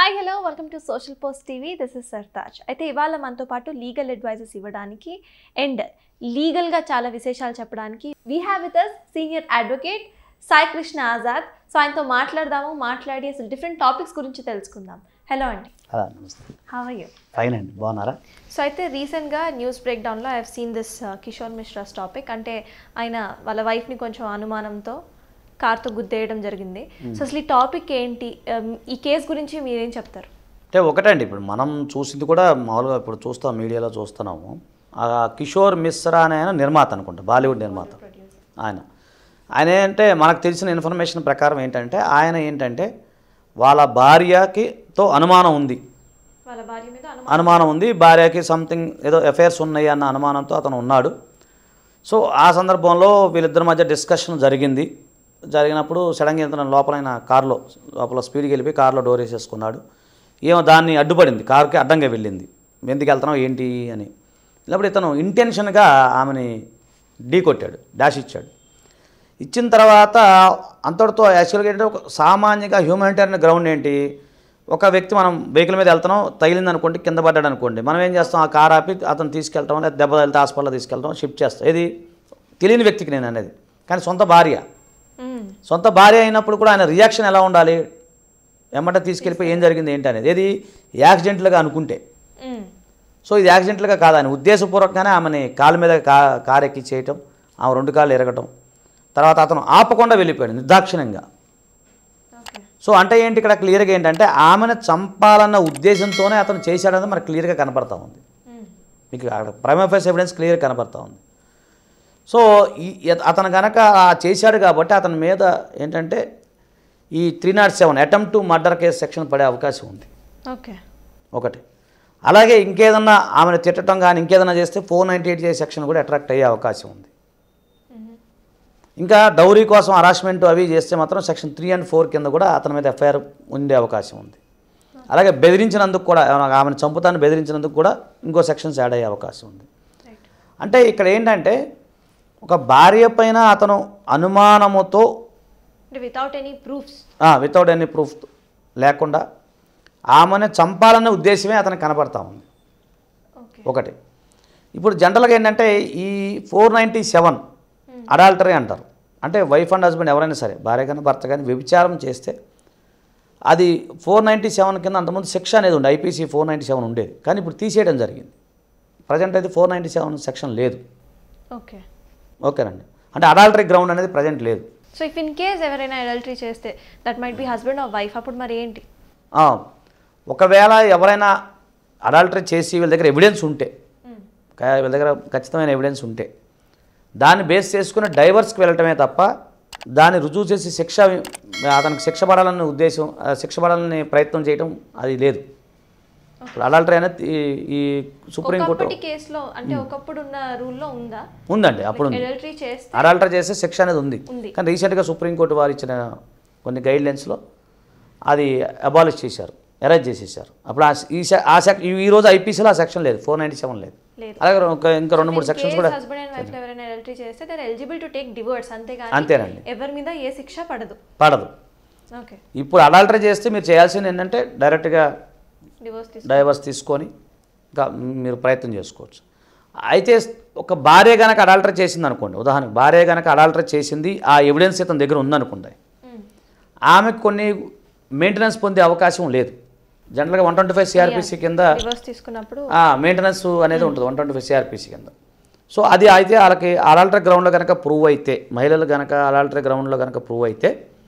Hi hello welcome to social post TV this is Sartaj అయితే ఇవాళ మనతో పాటు లీగల్ అడ్వైజెస్ ఇవ్వడానికి అండ్ లీగల్గా చాలా విశేషాలు చెప్పడానికి we have with us senior advocate Sai Krishna Azad so ఆయనతో మాట్లాడదాము మాట్లాడి అసలు డిఫరెంట్ టాపిక్స్ గురించి తెలుసుకుందాం హలో అండి హలో నమస్తే హవ్ యూ ఫైన్ అండి బాగున్నారా సో అయితే రీసెంట్గా న్యూస్ బ్రేక్ డౌన్లో I seen this Kishore Mishra's topic అంటే ఆయన వాళ్ళ వైఫ్ని కొంచెం అనుమానంతో కార్తో గుద్దేయడం జరిగింది సో అసలు ఈ టాపిక్ ఏంటి Um, ఈ కేసు గురించి మీరేం చెప్తారు అంటే ఒకటండి ఇప్పుడు మనం చూసింది కూడా మామూలుగా ఇప్పుడు చూస్తాం మీడియాలో చూస్తున్నాము ఆ కిషోర్ మిశ్రా అనే ఆయన నిర్మాత అనుకుంటా బాలీవుడ్ నిర్మాత ఆయన ఆయన ఏంటంటే మనకు తెలిసిన ఇన్ఫర్మేషన్ ప్రకారం ఏంటంటే ఆయన ఏంటంటే వాళ్ళ భార్యకి తో అనుమానం ఉంది వాళ్ళ భార్య మీద అనుమానం అనుమానం ఉంది భార్యకి సంథింగ్ ఏదో అఫైర్స్ ఉన్నాయి అన్న అనుమానంతో అతను ఉన్నాడు సో ఆ సందర్భంలో వీళ్ళిద్దరి మధ్య డిస్కషన్ జరిగింది జరిగినప్పుడు సడన్గా ఇతను లోపల ఆయన కారులో లోపల స్పీడ్కి వెళ్ళిపోయి కారులో డోర్ వేసేసుకున్నాడు ఏమో దాన్ని అడ్డుపడింది కారుకి అడ్డంగా వెళ్ళింది ఎందుకు వెళ్తున్నావు ఏంటి అని వెళ్ళినప్పుడు ఇతను ఇంటెన్షన్గా ఆమెని ఢీ కొట్టాడు డాష్ ఇచ్చాడు ఇచ్చిన తర్వాత అంతటితో యాక్చువల్గా ఏంటంటే ఒక సామాన్యంగా హ్యూమానిటేరియన్ గ్రౌండ్ ఏంటి ఒక వ్యక్తి మనం వెహికల్ మీద వెళ్తున్నాం తగిలింది అనుకోండి కింద పడ్డాడు అనుకోండి మనం ఏం చేస్తాం ఆ కార్ ఆపి అతను తీసుకెళ్తాం లేదా దెబ్బ తగిలితే హాస్పిటల్లో తీసుకెళ్తాం షిఫ్ట్ చేస్తాం ఇది తెలియని వ్యక్తికి నేను అనేది కానీ సొంత భార్య మ్మ్. సొంత భార్య అయినప్పుడు కూడా ఆయన రియాక్షన్ ఎలా ఉండాలి ఎమ్మట తీసుకెళ్ళిపోయి ఏం జరిగింది ఏంటి అనేది ఏది యాక్సిడెంట్లుగా అనుకుంటే మ్మ్. సో ఇది యాక్సిడెంట్లుగా కాదు ఆయన ఉద్దేశపూర్వకంగానే ఆమెని కాలు మీద కా కారు ఎక్కి చేయటం ఆమె రెండు కాళ్ళు ఎరగటం తర్వాత అతను ఆపకుండా వెళ్ళిపోయాడు నిర్దాక్షిణ్యంగా ఓకే సో అంటే ఏంటి ఇక్కడ క్లియర్గా ఏంటంటే ఆమెను చంపాలన్న ఉద్దేశంతోనే అతను చేశాడన్నది మనకు క్లియర్గా కనపడతా ఉంది మ్మ్. మీకు అక్కడ ప్రైమ్ అఫేర్స్ ఎవిడెన్స్ క్లియర్ కనపడతా ఉంది సో ఈ ఇత- అతను కనుక ఆ చేశాడు కాబట్టి అతని మీద ఏంటంటే ఈ three not seven attempt to murder case section పడే అవకాశం ఉంది ఓకే ఒకటి అలాగే ఇంకేదన్నా ఆమెను తిట్టడం కానీ ఇంకేదన్నా చేస్తే ఫోర్ నైంటీ ఎయిట్ చేసే సెక్షన్ కూడా అట్రాక్ట్ అయ్యే అవకాశం ఉంది మ్మ్. ఇంకా డౌరీ కోసం హరాస్మెంట్ అవి చేస్తే మాత్రం సెక్షన్ త్రీ అండ్ ఫోర్ కింద కూడా అతని మీద ఎఫ్ఐఆర్ ఉండే అవకాశం ఉంది అలాగే బెదిరించినందుకు కూడా ఏమైనా ఆమెను చంపుతాన్ని బెదిరించినందుకు కూడా ఇంకో సెక్షన్స్ యాడ్ అయ్యే అవకాశం ఉంది రైట్ అంటే ఇక్కడ ఏంటంటే ఒక భార్య పైన అతను అనుమానముతో అంటే without any proofs without any proof లేకుండా ఆమెను చంపాలనే ఉద్దేశమే అతనికి కనపడతా ఉంది ఓకే ఒకటి ఇప్పుడు జనరల్గా ఏంటంటే ఈ ఫోర్ నైంటీ సెవెన్ అడాల్టరీ అంటారు అంటే వైఫ్ అండ్ హస్బెండ్ ఎవరైనా సరే భార్య కానీ భర్త కానీ వ్యభిచారం చేస్తే అది ఫోర్ నైంటీ సెవెన్ కింద అంతకుముందు శిక్ష అనేది ఉండే ఐపీసీ ఫోర్ నైంటీ సెవెన్ ఉండేది కానీ ఇప్పుడు తీసేయడం జరిగింది ప్రజెంట్ అయితే ఫోర్ నైంటీ సెవెన్ సెక్షన్ లేదు ఓకే ఓకేనండి అంటే అడాల్టరీ గ్రౌండ్ అనేది ప్రజెంట్ లేదు సో ఇఫ్ ఇన్ కేస్ ఎవరైనా అడల్టరీ చేస్తే that might be husband or wife అప్పుడు మరి ఏంటి ఆ, ఒకవేళ ఎవరైనా అడాల్టరీ చేసి వీళ్ళ దగ్గర ఎవిడెన్స్ ఉంటే మ్మ్. కా- వీళ్ళ దగ్గర ఖచ్చితమైన ఎవిడెన్స్ ఉంటే దాన్ని బేస్ చేసుకుని డైవర్స్కి వెళ్ళటమే తప్ప దాన్ని రుజువు చేసి శిక్ష అతనికి శిక్ష పడాలనే ఉద్దేశం ఆ, శిక్ష పడాలని ప్రయత్నం చేయడం అది లేదు ఇప్పుడు అడాల్టరీ అనేది ఈ- ఈ సుప్రీంకోర్టు ఒకప్పటి కేసులో అంటే ఒకప్పుడు ఉన్న రూల్లో ఉందా ఉందండి అప్పుడు ఉంది అడల్టరీ చేస్తే అడాల్టరీ చేసే శిక్ష అనేది ఉంది ఉంది. కానీ రీసెంట్గా సుప్రీంకోర్టు వారు ఇచ్చిన కొన్ని గైడ్లైన్స్లో అది అబాలిష్ చేశారు ఎరేజ్ చేసేసారు అప్పుడు ఆ ఈ సె- ఆ సెక్ ఈ రోజు ఐపీసీలో ఆ సెక్షన్ లేదు ఫోర్ నైంటీ సెవెన్ లేదు లేదు అలాగే ఒక ఇంకా రెండు మూడు సెక్షన్స్ కూడా హస్బెండ్ అండ్ వైఫ్ ఎవరైనా అడల్టరీ చేస్తే they're eligible to take divorce అంతేగాని అంతేనండి ఎవరి మీద ఏ శిక్ష పడదు పడదు ఓకే ఇప్పుడు అడాల్టరీ చేస్తే మీరు చేయాల్సింది ఏంటంటే డైరెక్ట్గా డివోర్స్ తీసు డైవర్స్ తీసుకొని ఇంకా మీరు ప్రయత్నం చేసుకోవచ్చు అయితే ఒక భార్య కనుక అడాల్టరీ చేసింది అనుకోండి ఉదాహరణకు భార్య కనుక అడాల్టరీ చేసింది ఆ ఎవిడెన్స్ ఇతని దగ్గర ఉందనుకోండి ఆమెకు కొన్ని మెయింటెనెన్స్ పొందే అవకాశం లేదు జనరల్గా వన్ ట్వంటీ ఫైవ్ సిఆర్పిసి కింద డివోర్స్ తీసుకున్నప్పుడు మెయింటెనెన్స్ అనేది ఉంటుంది వన్ ట్వంటీ ఫైవ్ సిఆర్పిసి కింద సో అది అయితే వాళ్ళకి అడాల్టరీ గ్రౌండ్లో కనుక ప్రూవ్ అయితే మహిళలు కనుక అడాల్టరీ గ్రౌండ్లో కనుక ప్రూవ్ అయితే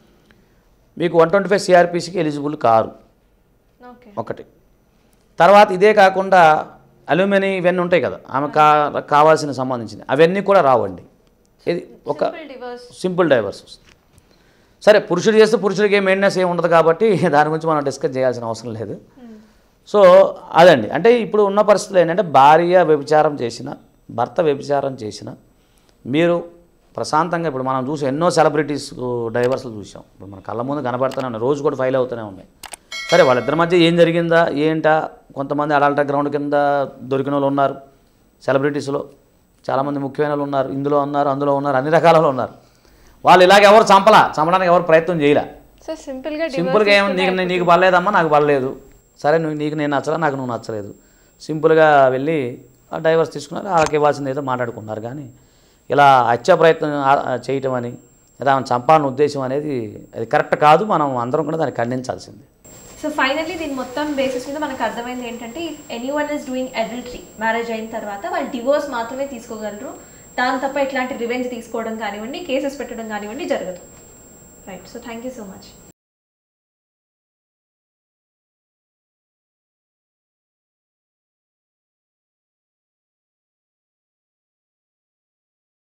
మీకు వన్ ట్వంటీ ఫైవ్ సిఆర్పిసికి ఎలిజిబుల్ కారు ఓకే ఒకటి తర్వాత ఇదే కాకుండా అల్యూమిని ఇవన్నీ ఉంటాయి కదా ఆమె కా కావాల్సిన సంబంధించింది అవన్నీ కూడా రావండి ఇది ఒక డివోర్స్ సింపుల్ డైవర్స్ వస్తుంది సరే పురుషుడు చేస్తే పురుషుడికి ఏం మెయింటెనెన్స్ ఏమి ఉండదు కాబట్టి దాని గురించి మనం డిస్కస్ చేయాల్సిన అవసరం లేదు సో అదండి అంటే ఇప్పుడు ఉన్న పరిస్థితులు ఏంటంటే భార్య వ్యభిచారం చేసిన భర్త వ్యభిచారం చేసిన మీరు ప్రశాంతంగా ఇప్పుడు మనం చూసి ఎన్నో సెలబ్రిటీస్ డైవర్స్లు చూసాం ఇప్పుడు మన కళ్ళ ముందు కనబడుతూనే ఉన్నాయి రోజు కూడా ఫైల్ అవుతూనే ఉన్నాయి సరే వాళ్ళిద్దరి మధ్య ఏం జరిగిందా ఏంటా కొంతమంది అడాల్ట గ్రౌండ్ కింద దొరికిన వాళ్ళు ఉన్నారు సెలబ్రిటీస్లో చాలామంది ముఖ్యమైన వాళ్ళు ఉన్నారు ఇందులో ఉన్నారు అందులో ఉన్నారు అన్ని రకాలలో ఉన్నారు వాళ్ళు ఇలాగ ఎవరు చంపలా చంపడానికి ఎవరు ప్రయత్నం చేయలే సో సింపుల్ గా సింపుల్గా ఏం నీకు నీకు పడలేదమ్మా నాకు పడలేదు సరే నువ్వు నీకు నేను నచ్చలా నాకు నువ్వు నచ్చలేదు సింపుల్గా వెళ్ళి ఆ డైవర్స్ తీసుకున్నారు వాళ్ళకి ఇవ్వాల్సింది ఏదో మాట్లాడుకున్నారు కానీ ఇలా హత్య ప్రయత్నం ఆ- ఆ చేయటం అని లేదా ఆమెను చంపాలన్న ఉద్దేశం అనేది అది కరెక్ట్ కాదు మనం అందరం కూడా దాన్ని ఖండించాల్సింది సో ఫైనల్లీ దీని మొత్తం బేసిస్ మీద మనకు అర్థమైంది ఏంటంటే any one is doing adultery marriage అయిన తర్వాత వాళ్ళు డివోర్స్ మాత్రమే తీసుకోగలరు దాని తప్ప ఇట్లాంటి రివెంజ్ తీసుకోవడం కానివ్వండి కేసెస్ పెట్టడం కానివ్వండి జరగదు right so thank you so much